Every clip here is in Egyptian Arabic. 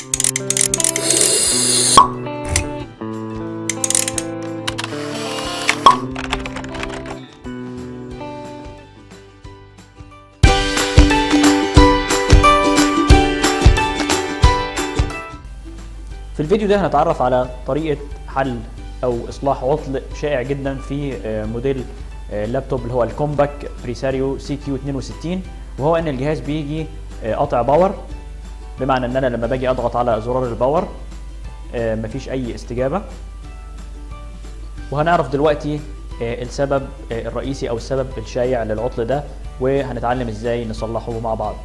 في الفيديو ده هنتعرف على طريقة حل أو إصلاح عطل شائع جدا في آه، موديل آه، اللابتوب اللي هو الكومباك بريساريو سي كيو 62 وهو إن الجهاز بيجي آه، قاطع باور بمعنى إن أنا لما باجي أضغط على زرار الباور آه، مفيش أي استجابة وهنعرف دلوقتي آه، السبب آه، الرئيسي أو السبب الشائع للعطل ده وهنتعلم إزاي نصلحه مع بعض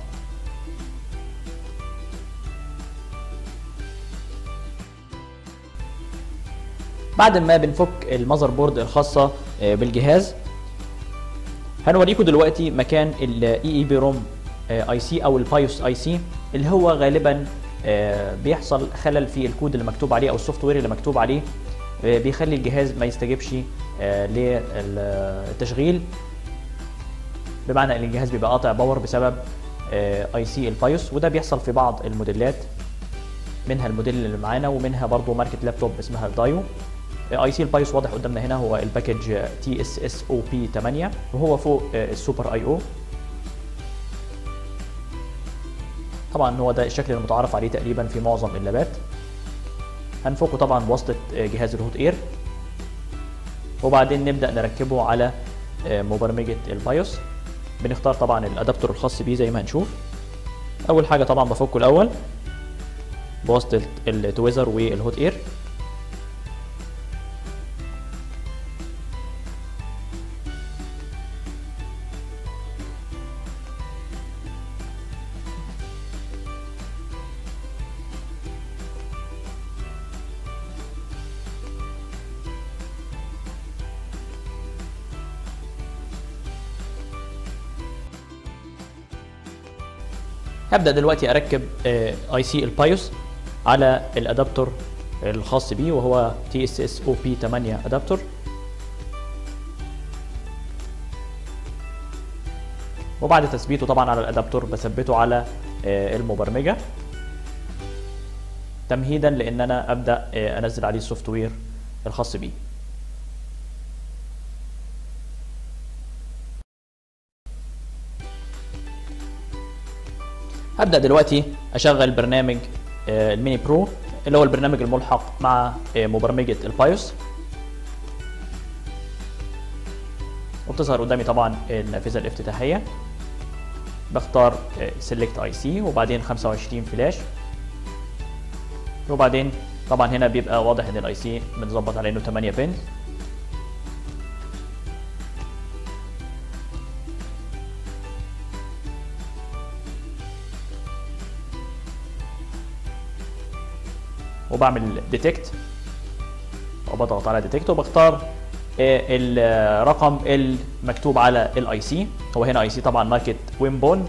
بعد ما بنفك المذر بورد الخاصة آه، بالجهاز هنوريكم دلوقتي مكان الاي اي بي روم اي سي او البايوس اي سي اللي هو غالبا آه، بيحصل خلل في الكود اللي مكتوب عليه او السوفت وير اللي مكتوب عليه آه، بيخلي الجهاز ما يستجيبش آه، للتشغيل بمعنى ان الجهاز بيبقى قاطع باور بسبب اي سي البايوس وده بيحصل في بعض الموديلات منها الموديل اللي معانا ومنها برضو ماركة لابتوب اسمها الدايو اي سي البايوس واضح قدامنا هنا هو الباكج تي اس اس او بي 8 وهو فوق آه، السوبر اي او طبعا هو ده الشكل المتعارف عليه تقريبا في معظم اللابات هنفكه طبعا بواسطة آه، جهاز الهوت اير وبعدين نبدأ نركبه على آه، مبرمجة البايوس بنختار طبعا الادابتور الخاص بيه زي ما هنشوف اول حاجة طبعا بفكه الاول بواسطة التويزر والهوت اير هبدأ دلوقتي أركب اي سي البايوس على الادابتور الخاص بيه وهو تي اس اس او بي 8 ادابتور وبعد تثبيته طبعا على الادابتور بثبته على آه، المبرمجه تمهيدا لان انا ابدا آه، انزل عليه السوفت وير الخاص بيه هبدا دلوقتي اشغل برنامج آه، الميني برو اللي هو البرنامج الملحق مع آه، مبرمجه البايوس وبتظهر قدامي طبعا النافذه الافتتاحيه بختار سيلكت اي سي وبعدين 25 فلاش وبعدين طبعا هنا بيبقى واضح ان الاي سي متظبط على انه 8 بن وبعمل ديتكت وبضغط على ديتكت وبختار آه، الرقم المكتوب على الاي سي هو هنا اي سي طبعا ماركت وين بوند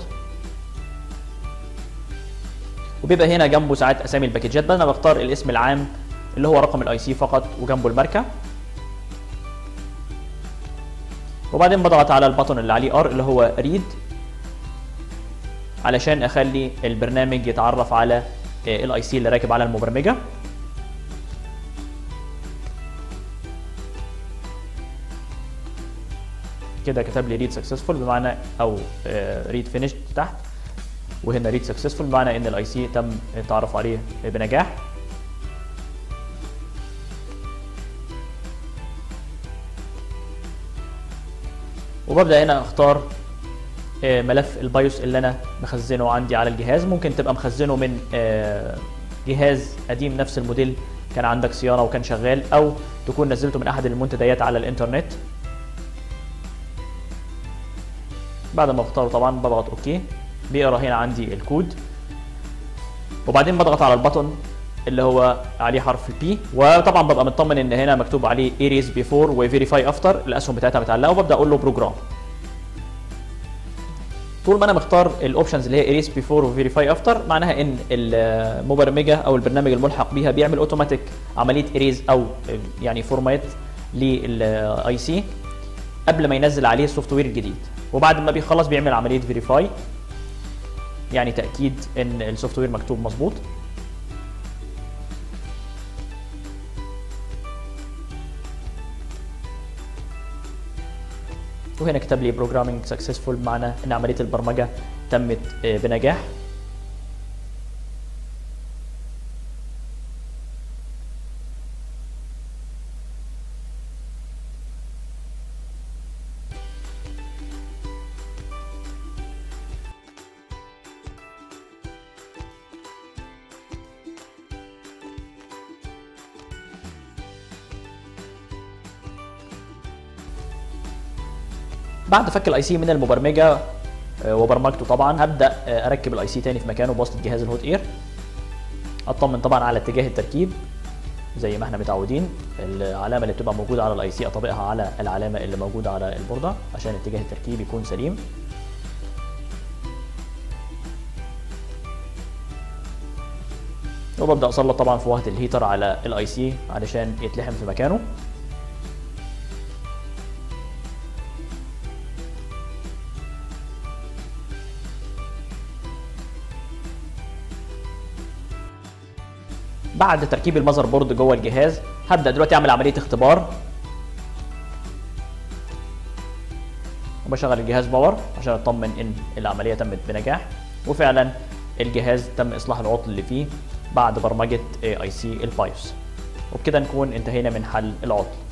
وبيبقى هنا جنبه ساعات اسامي الباكجات بس انا بختار الاسم العام اللي هو رقم الاي سي فقط وجنبه الماركه وبعدين بضغط على البطن اللي عليه ار اللي هو ريد علشان اخلي البرنامج يتعرف على الاي سي اللي راكب على المبرمجه كده كتب لي ريد سكسسفول بمعنى او ريد فينيشد تحت وهنا ريد سكسسفول بمعنى ان الاي سي تم التعرف عليه بنجاح وببدا هنا اختار آه، ملف البايوس اللي انا مخزنه عندي على الجهاز ممكن تبقى مخزنه من آه، جهاز قديم نفس الموديل كان عندك صيانه وكان شغال او تكون نزلته من احد المنتديات على الانترنت بعد ما بختاره طبعا بضغط اوكي بيقرا هنا عندي الكود وبعدين بضغط على البطن اللي هو عليه حرف البي وطبعا ببقى مطمن ان هنا مكتوب عليه ايريز بيفور وفيريفاي افتر الاسهم بتاعتها متعلقه وببدا اقول له بروجرام طول ما انا مختار الاوبشنز اللي هي ايريز بيفور وفيريفاي افتر معناها ان المبرمجه او البرنامج الملحق بيها بيعمل اوتوماتيك عمليه ايريز او يعني فورمات للاي سي قبل ما ينزل عليه السوفت وير الجديد وبعد ما بيخلص بيعمل عمليه فيريفاي يعني تاكيد ان السوفت وير مكتوب مظبوط وهنا كتب لي بروجرامينج سكسسفول معنى ان عمليه البرمجه تمت آه، بنجاح بعد فك الاي سي من المبرمجه آه، وبرمجته طبعا هبدا آه، اركب الاي سي تاني في مكانه بواسطه جهاز الهوت اير اطمن طبعا على اتجاه التركيب زي ما احنا متعودين العلامه اللي بتبقى موجوده على الاي سي اطبقها على العلامه اللي موجوده على البورده عشان اتجاه التركيب يكون سليم وببدا اسلط طبعا فوهه الهيتر على الاي سي علشان يتلحم في مكانه بعد تركيب المذر بورد جوه الجهاز هبدا دلوقتي اعمل عمليه اختبار وبشغل الجهاز باور عشان اطمن ان العمليه تمت بنجاح وفعلا الجهاز تم اصلاح العطل اللي فيه بعد برمجه اي سي البايوس وبكده نكون انتهينا من حل العطل